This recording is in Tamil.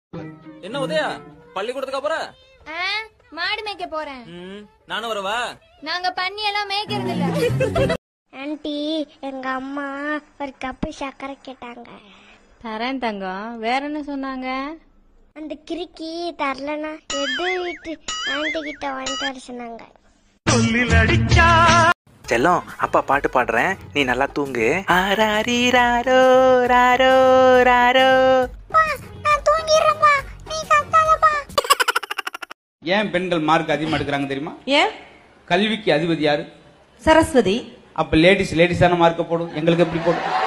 என்ன உதயா பள்ளிக்கூடத்துக்கு அப்புறம் ஆ, மாடு மேய்க்க போறேன் ம், நானும் வரவா நாங்க பண்ணி எல்லாம் மேய்க்கிறது இல்ல ஆண்டி எங்க அம்மா ஒரு கப்பு சர்க்கரை கேட்டாங்க தரேன் தங்கம் வேற என்ன சொன்னாங்க அந்த கிறுக்கி தரலனா எது வீட்டு ஆண்டி கிட்ட வாங்கிட்டு வர சொன்னாங்க செல்லம் அப்பா பாட்டு பாடுறேன் நீ நல்லா தூங்கு ஆராரி ராரோ ராரோ ராரோ நான் தூங்கிடுறேன்ப்பா நீ கத்தாதப்பா ஏன் பெண்கள் மார்க் அதிகமா எடுக்கிறாங்க தெரியுமா ஏன் கல்விக்கு அதிபதி யாரு சரஸ்வதி அப்ப லேடிஸ் லேடிஸான மார்க்க போடும் எங்களுக்கு எப்படி போடும்